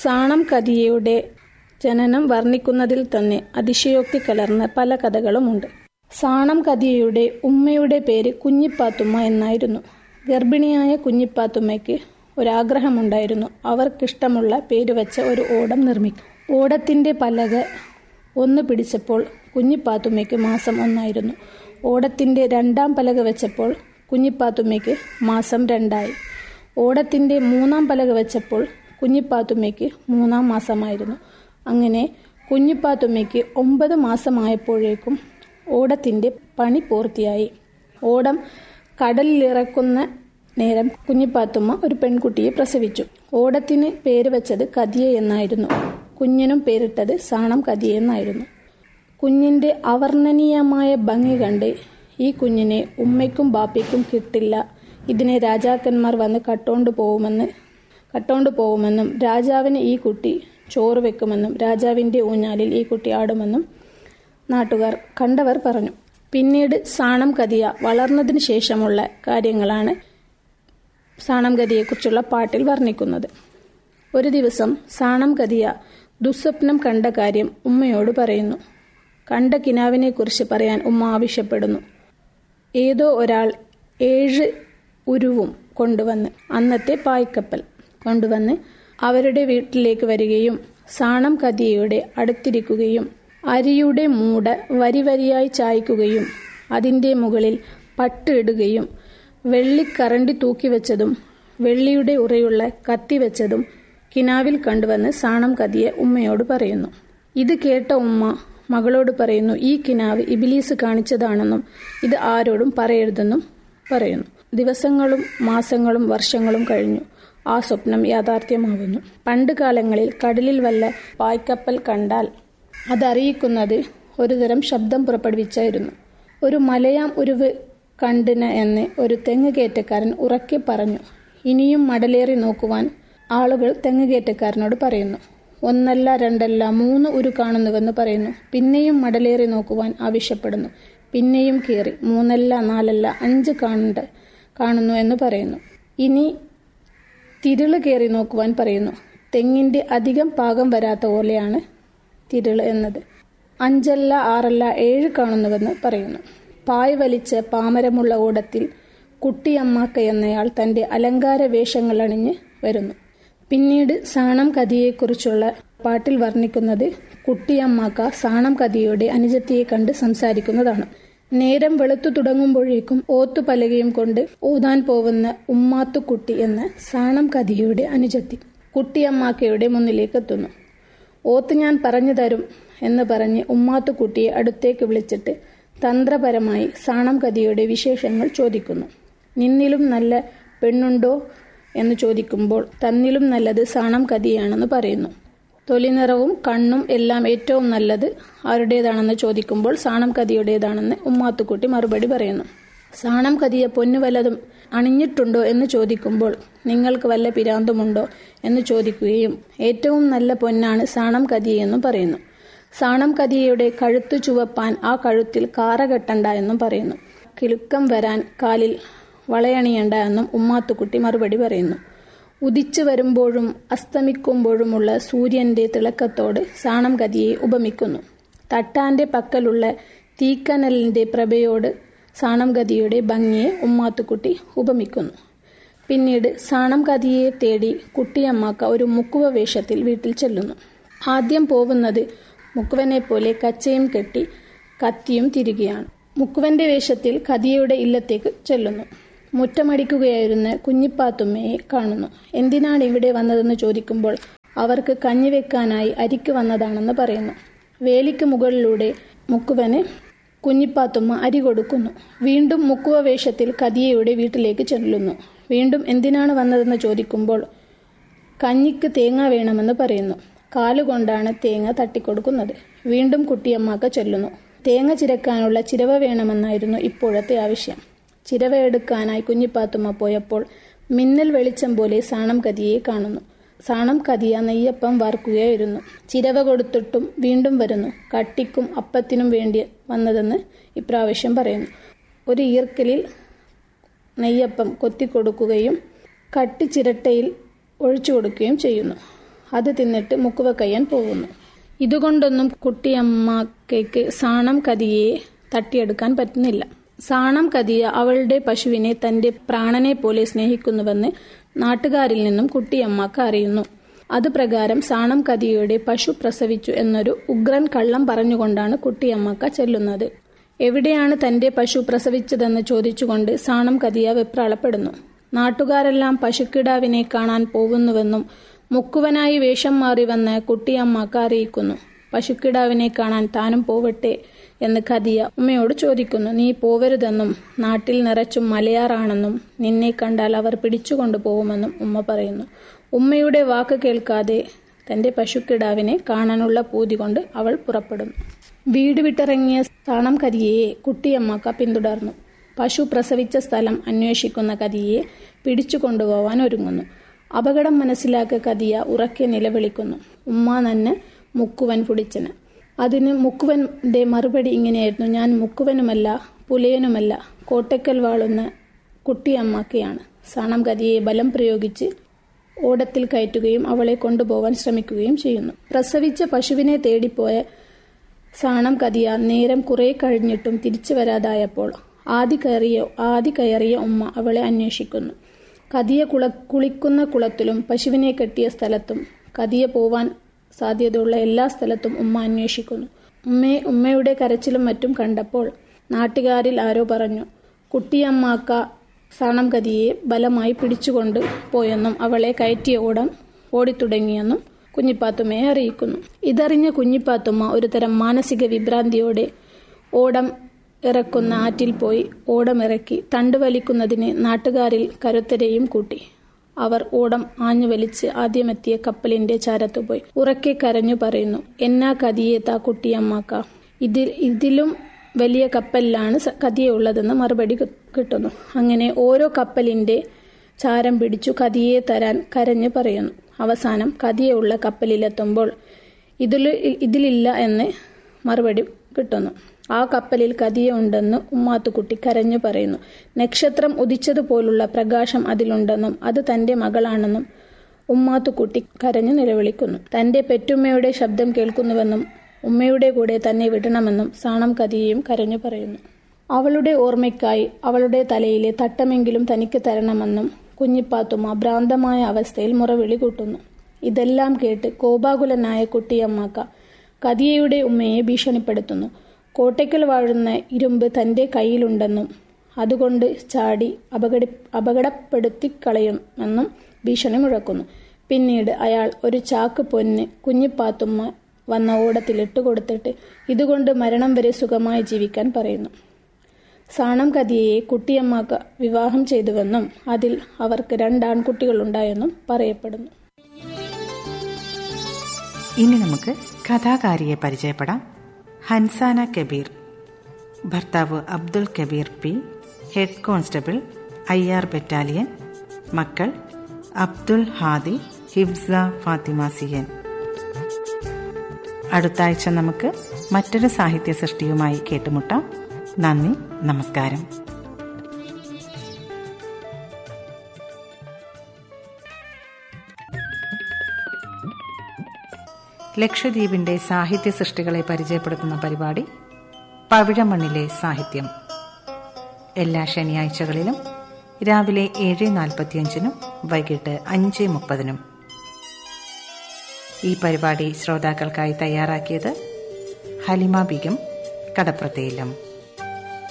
സാണം കതിയയുടെ ജനനം വർണ്ണിക്കുന്നതിൽ തന്നെ അതിശയോക്തി കലർന്ന പല കഥകളുമുണ്ട് സാണം കതിയയുടെ ഉമ്മയുടെ പേര് കുഞ്ഞിപ്പാത്തുമ്മ എന്നായിരുന്നു ഗർഭിണിയായ കുഞ്ഞിപ്പാത്തുമ്മയ്ക്ക് ഒരാഗ്രഹമുണ്ടായിരുന്നു അവർക്കിഷ്ടമുള്ള പേര് വെച്ച ഒരു ഓടം നിർമ്മിക്കും ഓടത്തിന്റെ പലക ഒന്ന് പിടിച്ചപ്പോൾ കുഞ്ഞിപ്പാത്തുമ്മയ്ക്ക് മാസം ഒന്നായിരുന്നു ഓടത്തിന്റെ രണ്ടാം പലക വെച്ചപ്പോൾ കുഞ്ഞിപ്പാത്തുമ്മയ്ക്ക് മാസം രണ്ടായി ഓടത്തിന്റെ മൂന്നാം പലക വെച്ചപ്പോൾ കുഞ്ഞിപ്പാത്തുമ്മയ്ക്ക് മൂന്നാം മാസമായിരുന്നു അങ്ങനെ കുഞ്ഞിപ്പാത്തുമ്മയ്ക്ക് ഒമ്പത് മാസമായപ്പോഴേക്കും ഓടത്തിന്റെ പണി പൂർത്തിയായി ഓടം കടലിലിറക്കുന്ന നേരം കുഞ്ഞിപ്പാത്തുമ്മ ഒരു പെൺകുട്ടിയെ പ്രസവിച്ചു ഓടത്തിന് പേര് വെച്ചത് കതിയ എന്നായിരുന്നു കുഞ്ഞിനും പേരിട്ടത് സാണം കതിയ എന്നായിരുന്നു കുഞ്ഞിന്റെ അവർണ്ണനീയമായ ഭംഗി കണ്ട് ഈ കുഞ്ഞിനെ ഉമ്മയ്ക്കും ബാപ്പയ്ക്കും കിട്ടില്ല ഇതിനെ രാജാക്കന്മാർ വന്ന് കട്ടോണ്ട് പോകുമെന്ന് കട്ടോണ്ട് പോകുമെന്നും രാജാവിന് ഈ കുട്ടി ചോറ് വെക്കുമെന്നും രാജാവിന്റെ ഊഞ്ഞാലിൽ ഈ കുട്ടി ആടുമെന്നും നാട്ടുകാർ കണ്ടവർ പറഞ്ഞു പിന്നീട് സാണം കതിയ വളർന്നതിന് ശേഷമുള്ള കാര്യങ്ങളാണ് സാണം കതിയെക്കുറിച്ചുള്ള പാട്ടിൽ വർണ്ണിക്കുന്നത് ഒരു ദിവസം സാണം കതിയ ദുസ്വപ്നം കണ്ട കാര്യം ഉമ്മയോട് പറയുന്നു കണ്ട കിനാവിനെക്കുറിച്ച് പറയാൻ ഉമ്മ ആവശ്യപ്പെടുന്നു ഏതോ ഒരാൾ ഏഴ് ഉരുവും കൊണ്ടുവന്ന് അന്നത്തെ പായ്ക്കപ്പൽ കൊണ്ടുവന്ന് അവരുടെ വീട്ടിലേക്ക് വരികയും സാണം കതിയയുടെ അടുത്തിരിക്കുകയും അരിയുടെ മൂട വരി വരിയായി ചായ്ക്കുകയും അതിൻ്റെ മുകളിൽ പട്ട് ഇടുകയും വെള്ളിക്കറണ്ടി തൂക്കിവെച്ചതും വെള്ളിയുടെ ഉറയുള്ള കത്തി വെച്ചതും കിനാവിൽ കണ്ടുവന്ന് സാണം കതിയെ ഉമ്മയോട് പറയുന്നു ഇത് കേട്ട ഉമ്മ മകളോട് പറയുന്നു ഈ കിനാവ് ഇബിലീസ് കാണിച്ചതാണെന്നും ഇത് ആരോടും പറയരുതെന്നും പറയുന്നു ദിവസങ്ങളും മാസങ്ങളും വർഷങ്ങളും കഴിഞ്ഞു ആ സ്വപ്നം യാഥാർത്ഥ്യമാവുന്നു പണ്ട് കാലങ്ങളിൽ കടലിൽ വല്ല പായ്ക്കപ്പൽ കണ്ടാൽ അതറിയിക്കുന്നത് ഒരുതരം ശബ്ദം പുറപ്പെടുവിച്ചായിരുന്നു ഒരു മലയാം ഉരുവ് കണ്ടിന് എന്ന് ഒരു തെങ്ങുകയറ്റക്കാരൻ ഉറക്കെ പറഞ്ഞു ഇനിയും മടലേറി നോക്കുവാൻ ആളുകൾ തെങ്ങുകയറ്റക്കാരനോട് പറയുന്നു ഒന്നല്ല രണ്ടല്ല മൂന്ന് ഉരു കാണുന്നുവെന്ന് പറയുന്നു പിന്നെയും മടലേറി നോക്കുവാൻ ആവശ്യപ്പെടുന്നു പിന്നെയും കയറി മൂന്നല്ല നാലല്ല അഞ്ച് കാണുന്നുണ്ട് കാണുന്നു എന്ന് പറയുന്നു ഇനി തിരിള് കയറി നോക്കുവാൻ പറയുന്നു തെങ്ങിന്റെ അധികം പാകം വരാത്ത പോലെയാണ് തിരിള് എന്നത് അഞ്ചല്ല ആറല്ല ഏഴ് കാണുന്നുവെന്ന് പറയുന്നു പായ് വലിച്ച പാമരമുള്ള ഓടത്തിൽ കുട്ടിയമ്മാക്ക എന്നയാൾ തന്റെ അലങ്കാര വേഷങ്ങൾ അണിഞ്ഞ് വരുന്നു പിന്നീട് സാണം കഥയെക്കുറിച്ചുള്ള പാട്ടിൽ വർണ്ണിക്കുന്നത് കുട്ടിയമ്മാക്ക സാണം കഥയുടെ അനുജത്തിയെ കണ്ട് സംസാരിക്കുന്നതാണ് നേരം വെളുത്തു തുടങ്ങുമ്പോഴേക്കും ഓത്തുപലകയും കൊണ്ട് ഓതാൻ പോവുന്ന ഉമ്മാത്തുക്കുട്ടി എന്ന സാണം കഥയുടെ അനുജത്തി കുട്ടിയമ്മാക്കയുടെ മുന്നിലേക്ക് എത്തുന്നു ഓത്ത് ഞാൻ പറഞ്ഞു തരും എന്ന് പറഞ്ഞ് ഉമ്മാത്തുക്കുട്ടിയെ അടുത്തേക്ക് വിളിച്ചിട്ട് തന്ത്രപരമായി സാണം കഥയുടെ വിശേഷങ്ങൾ ചോദിക്കുന്നു നിന്നിലും നല്ല പെണ്ണുണ്ടോ എന്ന് ചോദിക്കുമ്പോൾ തന്നിലും നല്ലത് സാണം കതിയാണെന്ന് പറയുന്നു തൊലിനിറവും കണ്ണും എല്ലാം ഏറ്റവും നല്ലത് ആരുടേതാണെന്ന് ചോദിക്കുമ്പോൾ സാണം കതിയുടേതാണെന്ന് ഉമ്മാത്തുക്കുട്ടി മറുപടി പറയുന്നു സാണം കതിയെ പൊന്നു വല്ലതും അണിഞ്ഞിട്ടുണ്ടോ എന്ന് ചോദിക്കുമ്പോൾ നിങ്ങൾക്ക് വല്ല പിരാന്തുമുണ്ടോ എന്ന് ചോദിക്കുകയും ഏറ്റവും നല്ല പൊന്നാണ് സാണം കതിയെന്നും പറയുന്നു സാണം കതിയയുടെ കഴുത്തു ചുവപ്പാൻ ആ കഴുത്തിൽ കാറ കെട്ടണ്ട എന്നും പറയുന്നു കിലുക്കം വരാൻ കാലിൽ വളയണിയണ്ട എന്നും ഉമ്മാത്തുക്കുട്ടി മറുപടി പറയുന്നു ഉദിച്ചു വരുമ്പോഴും അസ്തമിക്കുമ്പോഴുമുള്ള സൂര്യന്റെ തിളക്കത്തോട് സാണം കതിയെ ഉപമിക്കുന്നു തട്ടാന്റെ പക്കലുള്ള തീക്കനലിന്റെ പ്രഭയോട് സാണം ഗതിയുടെ ഭംഗിയെ ഉമ്മാത്തുക്കുട്ടി ഉപമിക്കുന്നു പിന്നീട് സാണം കതിയെ തേടി കുട്ടിയമ്മാക്ക ഒരു മുക്കുവ വേഷത്തിൽ വീട്ടിൽ ചെല്ലുന്നു ആദ്യം പോകുന്നത് മുക്കുവനെ പോലെ കച്ചയും കെട്ടി കത്തിയും തിരികെയാണ് മുക്കുവന്റെ വേഷത്തിൽ കതിയയുടെ ഇല്ലത്തേക്ക് ചെല്ലുന്നു മുറ്റമടിക്കുകയായിരുന്ന കുഞ്ഞിപ്പാത്തുമ്മയെ കാണുന്നു എന്തിനാണ് ഇവിടെ വന്നതെന്ന് ചോദിക്കുമ്പോൾ അവർക്ക് കഞ്ഞി വെക്കാനായി അരിക്ക് വന്നതാണെന്ന് പറയുന്നു വേലിക്ക് മുകളിലൂടെ മുക്കുവന് കുഞ്ഞിപ്പാത്തുമ്മ അരി കൊടുക്കുന്നു വീണ്ടും മുക്കുവ വേഷത്തിൽ കതിയയുടെ വീട്ടിലേക്ക് ചെല്ലുന്നു വീണ്ടും എന്തിനാണ് വന്നതെന്ന് ചോദിക്കുമ്പോൾ കഞ്ഞിക്ക് തേങ്ങ വേണമെന്ന് പറയുന്നു കാലുകൊണ്ടാണ് തേങ്ങ തട്ടിക്കൊടുക്കുന്നത് വീണ്ടും കുട്ടിയമ്മാക്ക ചൊല്ലുന്നു തേങ്ങ ചിരക്കാനുള്ള ചിരവ വേണമെന്നായിരുന്നു ഇപ്പോഴത്തെ ആവശ്യം ചിരവ എടുക്കാനായി കുഞ്ഞിപ്പാത്തുമ്മ പോയപ്പോൾ മിന്നൽ വെളിച്ചം പോലെ സാണം കതിയെ കാണുന്നു സാണം കതിയ നെയ്യപ്പം വാർക്കുകയായിരുന്നു ചിരവ കൊടുത്തിട്ടും വീണ്ടും വരുന്നു കട്ടിക്കും അപ്പത്തിനും വേണ്ടി വന്നതെന്ന് ഇപ്രാവശ്യം പറയുന്നു ഒരു ഈർക്കലിൽ നെയ്യപ്പം കൊത്തിക്കൊടുക്കുകയും കട്ടി ചിരട്ടയിൽ ഒഴിച്ചു കൊടുക്കുകയും ചെയ്യുന്നു അത് തിന്നിട്ട് മുക്കുവ കയ്യാൻ പോകുന്നു ഇതുകൊണ്ടൊന്നും കുട്ടിയമ്മയ്ക്ക് സാണം കതിയെ തട്ടിയെടുക്കാൻ പറ്റുന്നില്ല സാണം കതിയ അവളുടെ പശുവിനെ തന്റെ പ്രാണനെ പോലെ സ്നേഹിക്കുന്നുവെന്ന് നാട്ടുകാരിൽ നിന്നും കുട്ടിയമ്മക്ക് അറിയുന്നു അത് പ്രകാരം സാണം കതിയുടെ പശു പ്രസവിച്ചു എന്നൊരു ഉഗ്രൻ കള്ളം പറഞ്ഞുകൊണ്ടാണ് കുട്ടിയമ്മക്ക ചെല്ലുന്നത് എവിടെയാണ് തന്റെ പശു പ്രസവിച്ചതെന്ന് ചോദിച്ചുകൊണ്ട് സാണം കതിയ വെപ്രാളപ്പെടുന്നു നാട്ടുകാരെല്ലാം പശുക്കിടാവിനെ കാണാൻ പോകുന്നുവെന്നും മുക്കുവനായി വേഷം മാറി വന്ന് കുട്ടിയമ്മക്ക അറിയിക്കുന്നു പശുക്കിടാവിനെ കാണാൻ താനും പോവട്ടെ എന്ന് കതിയ ഉമ്മയോട് ചോദിക്കുന്നു നീ പോവരുതെന്നും നാട്ടിൽ നിറച്ചും മലയാറാണെന്നും നിന്നെ കണ്ടാൽ അവർ പിടിച്ചുകൊണ്ടു പോകുമെന്നും ഉമ്മ പറയുന്നു ഉമ്മയുടെ വാക്ക് കേൾക്കാതെ തന്റെ പശുക്കിടാവിനെ കാണാനുള്ള പൂതി കൊണ്ട് അവൾ പുറപ്പെടുന്നു വീട് വിട്ടിറങ്ങിയ താണം കതിയെ കുട്ടിയമ്മക്ക പിന്തുടർന്നു പശു പ്രസവിച്ച സ്ഥലം അന്വേഷിക്കുന്ന കതിയെ പിടിച്ചു കൊണ്ടുപോവാൻ ഒരുങ്ങുന്നു അപകടം മനസ്സിലാക്കിയ കതിയ ഉറക്കെ നിലവിളിക്കുന്നു ഉമ്മ നന്നെ മുക്കുവൻ പുടിച്ചന് അതിന് മുക്കുവന്റെ മറുപടി ഇങ്ങനെയായിരുന്നു ഞാൻ മുക്കുവനുമല്ല പുലയനുമല്ല കോട്ടയ്ക്കൽ വാളുന്ന കുട്ടിയമ്മക്കയാണ് സാണം കതിയെ ബലം പ്രയോഗിച്ച് ഓടത്തിൽ കയറ്റുകയും അവളെ കൊണ്ടുപോകാൻ ശ്രമിക്കുകയും ചെയ്യുന്നു പ്രസവിച്ച പശുവിനെ തേടിപ്പോയ സാണം കതിയ നേരം കുറെ കഴിഞ്ഞിട്ടും തിരിച്ചു വരാതായപ്പോൾ ആദ്യ കയറിയ ആദ്യ കയറിയ ഉമ്മ അവളെ അന്വേഷിക്കുന്നു കതിയ കുള കുളിക്കുന്ന കുളത്തിലും പശുവിനെ കെട്ടിയ സ്ഥലത്തും കതിയ പോവാൻ സാധ്യതയുള്ള എല്ലാ സ്ഥലത്തും ഉമ്മ അന്വേഷിക്കുന്നു ഉമ്മയെ ഉമ്മയുടെ കരച്ചിലും മറ്റും കണ്ടപ്പോൾ നാട്ടുകാരിൽ ആരോ പറഞ്ഞു കുട്ടിയമ്മാക്ക സാണം കതിയെ ബലമായി പിടിച്ചുകൊണ്ട് പോയെന്നും അവളെ കയറ്റിയ ഓടം ഓടിത്തുടങ്ങിയെന്നും കുഞ്ഞിപ്പാത്തുമ്മയെ അറിയിക്കുന്നു ഇതറിഞ്ഞ കുഞ്ഞിപ്പാത്തുമ്മ ഒരുതരം മാനസിക വിഭ്രാന്തിയോടെ ഓടം ഇറക്കുന്ന ആറ്റിൽ പോയി ഓടമിറക്കി തണ്ട് വലിക്കുന്നതിന് നാട്ടുകാരിൽ കരുത്തരെയും കൂട്ടി അവർ ഓടം ആഞ്ഞു വലിച്ച് ആദ്യമെത്തിയ കപ്പലിന്റെ ചാരത്തു പോയി ഉറക്കെ കരഞ്ഞു പറയുന്നു എന്നാ കതിയെ താ കുട്ടിയമ്മാക്ക ഇതിൽ ഇതിലും വലിയ കപ്പലിലാണ് കതിയുള്ളതെന്ന് മറുപടി കിട്ടുന്നു അങ്ങനെ ഓരോ കപ്പലിന്റെ ചാരം പിടിച്ചു കതിയെ തരാൻ കരഞ്ഞു പറയുന്നു അവസാനം കതിയുള്ള കപ്പലിലെത്തുമ്പോൾ ഇതിൽ ഇതിലില്ല എന്ന് മറുപടി കിട്ടുന്നു ആ കപ്പലിൽ കതിയ ഉണ്ടെന്ന് ഉമ്മാത്തുക്കുട്ടി കരഞ്ഞു പറയുന്നു നക്ഷത്രം ഉദിച്ചതുപോലുള്ള പ്രകാശം അതിലുണ്ടെന്നും അത് തന്റെ മകളാണെന്നും ഉമ്മാത്തുക്കുട്ടി കരഞ്ഞു നിലവിളിക്കുന്നു തന്റെ പെറ്റുമ്മയുടെ ശബ്ദം കേൾക്കുന്നുവെന്നും ഉമ്മയുടെ കൂടെ തന്നെ വിടണമെന്നും സാണം കതിയയും കരഞ്ഞു പറയുന്നു അവളുടെ ഓർമ്മയ്ക്കായി അവളുടെ തലയിലെ തട്ടമെങ്കിലും തനിക്ക് തരണമെന്നും കുഞ്ഞിപ്പാത്തുമ്മ ഭ്രാന്തമായ അവസ്ഥയിൽ മുറവിളി കൂട്ടുന്നു ഇതെല്ലാം കേട്ട് കോപാകുലനായ കുട്ടിയമ്മക്ക കതിയയുടെ ഉമ്മയെ ഭീഷണിപ്പെടുത്തുന്നു കോട്ടയ്ക്കൽ വാഴുന്ന ഇരുമ്പ് തന്റെ കയ്യിലുണ്ടെന്നും അതുകൊണ്ട് ചാടി അപകട അപകടപ്പെടുത്തിക്കളയുമെന്നും ഭീഷണി മുഴക്കുന്നു പിന്നീട് അയാൾ ഒരു ചാക്ക് പൊന്ന് കുഞ്ഞിപ്പാത്തുമ്മ വന്ന ഓടത്തിലിട്ട് കൊടുത്തിട്ട് ഇതുകൊണ്ട് മരണം വരെ സുഖമായി ജീവിക്കാൻ പറയുന്നു സാണം കതിയെ കുട്ടിയമ്മക്ക് വിവാഹം ചെയ്തുവെന്നും അതിൽ അവർക്ക് രണ്ടാൺകുട്ടികളുണ്ടായെന്നും പറയപ്പെടുന്നു ഇനി നമുക്ക് കഥാകാരിയെ പരിചയപ്പെടാം ഹൻസാന കബീർ ഭർത്താവ് Abdul Kabeer P head constable I R battalion മക്കൾ അബ്ദുൽ ഹാദി ഹിബ്സ ഫാത്തിമ സിയൻ അടുത്ത ആഴ്ച നമുക്ക് മറ്റൊരു സാഹിത്യ സൃഷ്ടിയുമായി കേട്ടുമുട്ടാം നന്ദി നമസ്കാരം ലക്ഷദ്വീപിന്റെ സാഹിത്യ സൃഷ്ടികളെ പരിചയപ്പെടുത്തുന്ന പരിപാടി പവിഴമണ്ണിലെ സാഹിത്യം എല്ലാ ശനിയാഴ്ചകളിലും രാവിലെ ഏഴ് നാൽപ്പത്തിയഞ്ചിനും വൈകിട്ട് അഞ്ച് മുപ്പതിനും ഈ പരിപാടി ശ്രോതാക്കൾക്കായി തയ്യാറാക്കിയത് ഹലിമ ബിഗം കടപ്രതയിലും